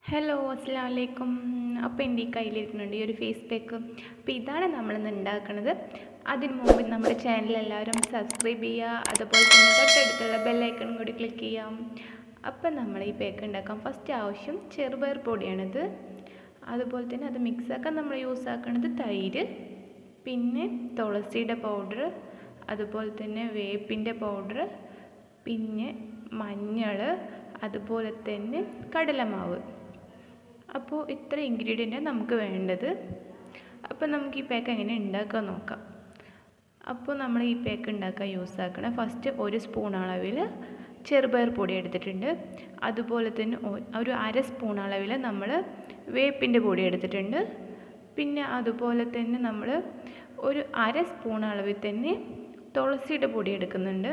hello അസ്സാം വലൈക്കും അപ്പോൾ എൻ്റെ ഈ കയ്യിലിരിക്കുന്നുണ്ട് ഈ ഒരു ഫേസ് പാക്ക് അപ്പോൾ ഇതാണ് നമ്മളിന്ന് ഉണ്ടാക്കുന്നത് അതിന് മുമ്പ് നമ്മുടെ ചാനൽ എല്ലാവരും സബ്സ്ക്രൈബ് ചെയ്യുക അതുപോലെ തന്നെ തൊട്ടടുത്തുള്ള ബെല്ലൈക്കൺ കൂടി ക്ലിക്ക് ചെയ്യാം അപ്പം നമ്മൾ ഈ പാക്ക് ഉണ്ടാക്കാം ഫസ്റ്റ് ആവശ്യം ചെറുപയർ പൊടിയാണിത് അതുപോലെ തന്നെ അത് മിക്സാക്കാൻ നമ്മൾ യൂസ് ആക്കുന്നത് തൈര് പിന്നെ തുളസിയുടെ പൗഡർ അതുപോലെ തന്നെ വേപ്പിൻ്റെ പൗഡർ പിന്നെ മഞ്ഞൾ അതുപോലെ തന്നെ കടലമാവ് അപ്പോൾ ഇത്ര ഇൻഗ്രീഡിയൻ്റ് നമുക്ക് വേണ്ടത് അപ്പോൾ നമുക്ക് ഈ പാക്ക് എങ്ങനെ ഉണ്ടാക്കാൻ നോക്കാം അപ്പോൾ നമ്മൾ ഈ പാക്ക് ഉണ്ടാക്കാൻ യൂസ് ആക്കണ ഫസ്റ്റ് ഒരു സ്പൂൺ അളവിൽ ചെറുപയർ പൊടി എടുത്തിട്ടുണ്ട് അതുപോലെ തന്നെ ഒരു അര സ്പൂൺ അളവിൽ നമ്മൾ വേപ്പിൻ്റെ പൊടി എടുത്തിട്ടുണ്ട് പിന്നെ അതുപോലെ തന്നെ നമ്മൾ ഒരു അര സ്പൂൺ അളവിൽ തന്നെ തുളസിയുടെ പൊടി എടുക്കുന്നുണ്ട്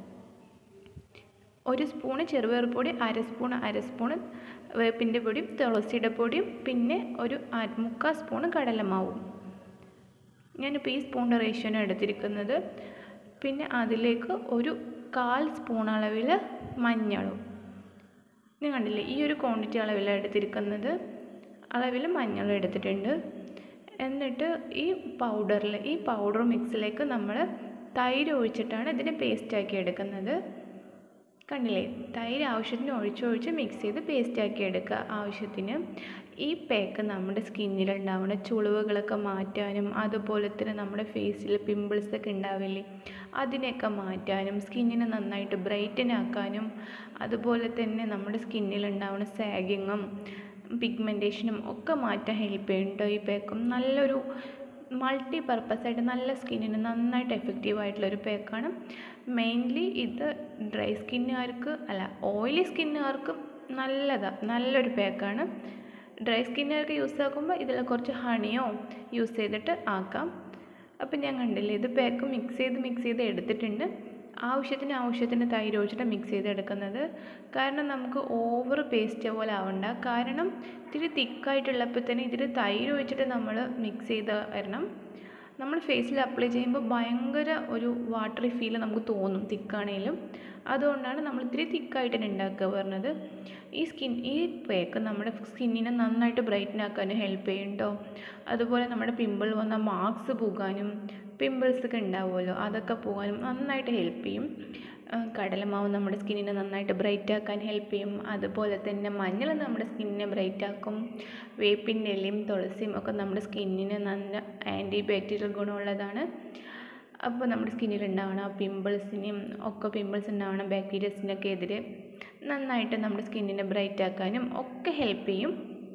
ഒരു സ്പൂണ് ചെറുപയർ പൊടി അര സ്പൂൺ അര സ്പൂൺ വേപ്പിൻ്റെ പൊടിയും തുളസിയുടെ പൊടിയും പിന്നെ ഒരു മുക്കാൽ സ്പൂണ് കടലമാവും ഞാനിപ്പോൾ ഈ സ്പൂണിൻ്റെ റേഷ്യോന് എടുത്തിരിക്കുന്നത് പിന്നെ അതിലേക്ക് ഒരു കാൽ സ്പൂൺ അളവിൽ മഞ്ഞളും ഞാൻ കണ്ടില്ലേ ഈ ഒരു ക്വാണ്ടിറ്റി അളവിലാണ് എടുത്തിരിക്കുന്നത് അളവിൽ മഞ്ഞളും എടുത്തിട്ടുണ്ട് എന്നിട്ട് ഈ പൗഡറിൽ ഈ പൗഡർ മിക്സിലേക്ക് നമ്മൾ തൈര് ഒഴിച്ചിട്ടാണ് ഇതിനെ പേസ്റ്റാക്കി എടുക്കുന്നത് കണ്ടില്ലേ തൈര് ആവശ്യത്തിന് ഒഴിച്ചൊഴിച്ച് മിക്സ് ചെയ്ത് പേസ്റ്റാക്കി എടുക്കുക ആവശ്യത്തിന് ഈ പാക്ക് നമ്മുടെ സ്കിന്നിലുണ്ടാവുന്ന ചുളിവുകളൊക്കെ മാറ്റാനും അതുപോലെ തന്നെ നമ്മുടെ ഫേസിൽ പിമ്പിൾസ് ഒക്കെ ഉണ്ടാവില്ലേ അതിനെയൊക്കെ മാറ്റാനും സ്കിന്നിനെ നന്നായിട്ട് ബ്രൈറ്റൻ ആക്കാനും അതുപോലെ തന്നെ നമ്മുടെ സ്കിന്നിലുണ്ടാവുന്ന സാഗിങ്ങും പിഗ്മെൻറ്റേഷനും ഒക്കെ മാറ്റാൻ ഹെൽപ്പ് ചെയ്യുന്നുണ്ടോ ഈ പാക്കും നല്ലൊരു മൾട്ടി പർപ്പസ് ആയിട്ട് നല്ല സ്കിന്നിന് നന്നായിട്ട് എഫക്റ്റീവ് ആയിട്ടുള്ളൊരു പാക്കാണ് മെയിൻലി ഇത് ഡ്രൈ സ്കിന്നുകാർക്ക് അല്ല ഓയിലി സ്കിന്നുകാർക്ക് നല്ലതാണ് നല്ലൊരു പാക്കാണ് ഡ്രൈ സ്കിന്നുകാർക്ക് യൂസ് ആക്കുമ്പോൾ ഇതിൽ കുറച്ച് ഹണിയോ യൂസ് ചെയ്തിട്ട് ആക്കാം അപ്പം ഞാൻ കണ്ടില്ലേ ഇത് പാക്ക് മിക്സ് ചെയ്ത് മിക്സ് ചെയ്ത് എടുത്തിട്ടുണ്ട് ആവശ്യത്തിന് ആവശ്യത്തിന് തൈര് ഒഴിച്ചിട്ട് മിക്സ് ചെയ്തെടുക്കുന്നത് കാരണം നമുക്ക് ഓവർ പേസ്റ്റ് പോലെ ആവണ്ട കാരണം ഇത്തിരി തിക്കായിട്ടുള്ളപ്പോൾ തന്നെ ഇതിൽ തൈര് ഒഴിച്ചിട്ട് നമ്മൾ മിക്സ് ചെയ്ത് വരണം നമ്മൾ ഫേസിൽ അപ്ലൈ ചെയ്യുമ്പോൾ ഭയങ്കര ഒരു വാട്ടറി ഫീൽ നമുക്ക് തോന്നും തിക്കാണേലും അതുകൊണ്ടാണ് നമ്മൾ ഇത്തിരി തിക്കായിട്ട് തന്നെ ഉണ്ടാക്കുക പറഞ്ഞത് ഈ സ്കിൻ ഈ പേക്ക് നമ്മുടെ സ്കിന്നിനെ നന്നായിട്ട് ബ്രൈറ്റൻ ആക്കാനും ഹെൽപ്പ് ചെയ്യും കേട്ടോ അതുപോലെ നമ്മുടെ പിമ്പിൾ വന്ന മാർക്സ് പോകാനും പിമ്പിൾസ് ഒക്കെ ഉണ്ടാവുമല്ലോ അതൊക്കെ പോകാനും നന്നായിട്ട് ഹെൽപ്പ് ചെയ്യും കടലമാവ് നമ്മുടെ സ്കിന്നിനെ നന്നായിട്ട് ബ്രൈറ്റ് ആക്കാൻ ഹെൽപ്പ് ചെയ്യും അതുപോലെ തന്നെ മഞ്ഞൾ നമ്മുടെ സ്കിന്നിനെ ബ്രൈറ്റ് ആക്കും വേപ്പിൻ്റെ ഇലയും തുളസിയും ഒക്കെ നമ്മുടെ സ്കിന്നിന് നല്ല ആൻറ്റി ബാക്ടീരിയൽ ഗുണമുള്ളതാണ് അപ്പോൾ നമ്മുടെ സ്കിന്നിൽ ഉണ്ടാവണ പിമ്പിൾസിനെയും ഒക്കെ പിമ്പിൾസ് ഉണ്ടാവണ ബാക്ടീരിയസിനൊക്കെ എതിരെ നന്നായിട്ട് നമ്മുടെ സ്കിന്നിനെ ബ്രൈറ്റ് ആക്കാനും ഒക്കെ ഹെൽപ്പ് ചെയ്യും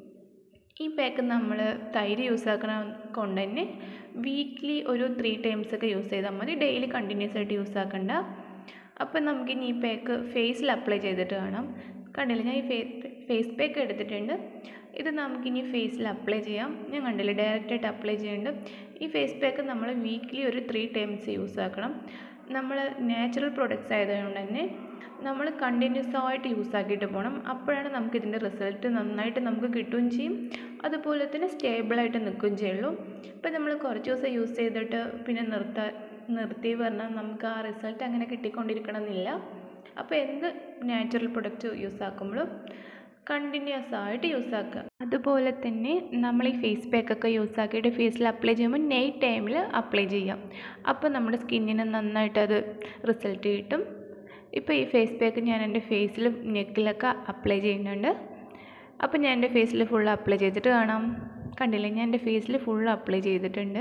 ഈ പാക്ക് നമ്മൾ തൈര് യൂസ് ആക്കണ കൊണ്ട് തന്നെ വീക്ക്ലി ഒരു ത്രീ ടൈംസ് ഒക്കെ യൂസ് ചെയ്താൽ മതി ഡെയിലി കണ്ടിന്യൂസ് ആയിട്ട് യൂസ് ആക്കണ്ട അപ്പം നമുക്കിനി ഈ പാക്ക് ഫേസിൽ അപ്ലൈ ചെയ്തിട്ട് കാണാം കണ്ടില്ല ഞാൻ ഈ ഫേസ് പാക്ക് എടുത്തിട്ടുണ്ട് ഇത് നമുക്കിനി ഫേസിൽ അപ്ലൈ ചെയ്യാം ഞാൻ കണ്ടില്ല ഡയറക്റ്റായിട്ട് അപ്ലൈ ചെയ്യുന്നുണ്ട് ഈ ഫേസ് പാക്ക് നമ്മൾ വീക്ക്ലി ഒരു ത്രീ ടൈംസ് യൂസ് ആക്കണം നമ്മൾ നാച്ചുറൽ പ്രൊഡക്ട്സ് ആയതുകൊണ്ട് തന്നെ നമ്മൾ കണ്ടിന്യൂസ് ആയിട്ട് യൂസ് ആക്കിയിട്ട് പോകണം അപ്പോഴാണ് നമുക്ക് ഇതിൻ്റെ റിസൾട്ട് നന്നായിട്ട് നമുക്ക് കിട്ടുകയും ചെയ്യും അതുപോലെ തന്നെ സ്റ്റേബിളായിട്ട് നിൽക്കുകയും ചെയ്യുള്ളൂ ഇപ്പം നമ്മൾ കുറച്ച് ദിവസം യൂസ് ചെയ്തിട്ട് പിന്നെ നിർത്താൻ നിർത്തി പറഞ്ഞാൽ നമുക്ക് ആ റിസൾട്ട് അങ്ങനെ കിട്ടിക്കൊണ്ടിരിക്കണം എന്നില്ല അപ്പോൾ എന്ത് നാച്ചുറൽ പ്രൊഡക്റ്റ് യൂസ് ആക്കുമ്പോഴും കണ്ടിന്യൂസ് ആയിട്ട് യൂസ് ആക്കുക അതുപോലെ തന്നെ നമ്മൾ ഈ ഫേസ് പാക്കൊക്കെ യൂസ് ആക്കിയിട്ട് ഫേസിൽ അപ്ലൈ ചെയ്യുമ്പോൾ നൈറ്റ് ടൈമിൽ അപ്ലൈ ചെയ്യാം അപ്പോൾ നമ്മുടെ സ്കിന്നിന് നന്നായിട്ട് അത് റിസൾട്ട് കിട്ടും ഇപ്പോൾ ഈ ഫേസ് പാക്ക് ഞാൻ എൻ്റെ ഫേസിൽ നെക്കിലൊക്കെ അപ്ലൈ ചെയ്യുന്നുണ്ട് അപ്പോൾ ഞാൻ എൻ്റെ ഫേസിൽ ഫുൾ അപ്ലൈ ചെയ്തിട്ട് കാണാം കണ്ടില്ലേ ഞാൻ എൻ്റെ ഫേസിൽ ഫുൾ അപ്ലൈ ചെയ്തിട്ടുണ്ട്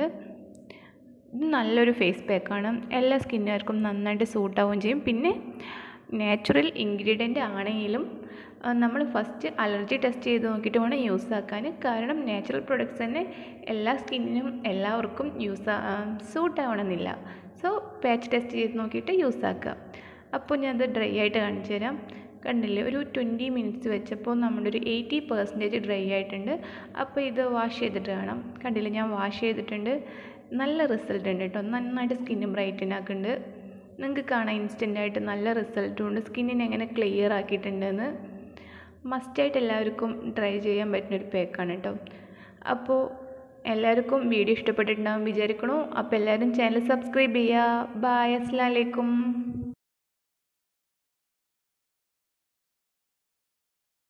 ഇത് നല്ലൊരു ഫേസ് പാക്കാണ് എല്ലാ സ്കിന്നുകാർക്കും നന്നായിട്ട് സൂട്ടാവുകയും ചെയ്യും പിന്നെ നാച്ചുറൽ ഇൻഗ്രീഡിയൻ്റ് ആണെങ്കിലും നമ്മൾ ഫസ്റ്റ് അലർജി ടെസ്റ്റ് ചെയ്ത് നോക്കിയിട്ട് വേണം യൂസ് ആക്കാൻ കാരണം നാച്ചുറൽ പ്രൊഡക്ട്സ് തന്നെ എല്ലാ സ്കിന്നിനും എല്ലാവർക്കും യൂസ് സൂട്ട് ആവണമെന്നില്ല സോ പാച്ച് ടെസ്റ്റ് ചെയ്ത് നോക്കിയിട്ട് യൂസ് ആക്കുക അപ്പോൾ ഞാനത് ഡ്രൈ ആയിട്ട് കാണിച്ചു തരാം കണ്ടില്ലേ ഒരു ട്വൻറ്റി മിനിറ്റ്സ് വെച്ചപ്പോൾ നമ്മുടെ ഒരു എയ്റ്റി പെർസെൻറ്റേജ് ഡ്രൈ ആയിട്ടുണ്ട് അപ്പോൾ ഇത് വാഷ് ചെയ്തിട്ട് കാണാം കണ്ടില്ലേ ഞാൻ വാഷ് ചെയ്തിട്ടുണ്ട് നല്ല റിസൾട്ട് ഉണ്ട് കേട്ടോ നന്നായിട്ട് സ്കിന്ന് ബ്രൈറ്റൻ ആക്കുന്നുണ്ട് നിങ്ങൾക്ക് കാണാം ഇൻസ്റ്റൻ്റായിട്ട് നല്ല റിസൾട്ടും ഉണ്ട് സ്കിന്നിനെ എങ്ങനെ ക്ലിയർ ആക്കിയിട്ടുണ്ടെന്ന് മസ്റ്റായിട്ട് എല്ലാവർക്കും ട്രൈ ചെയ്യാൻ പറ്റുന്നൊരു പാക്കാണ് കേട്ടോ അപ്പോൾ എല്ലാവർക്കും വീഡിയോ ഇഷ്ടപ്പെട്ടിട്ടുണ്ടാകും വിചാരിക്കണു അപ്പോൾ എല്ലാവരും ചാനൽ സബ്സ്ക്രൈബ് ചെയ്യുക ബായ് അസ്സലാമലൈക്കും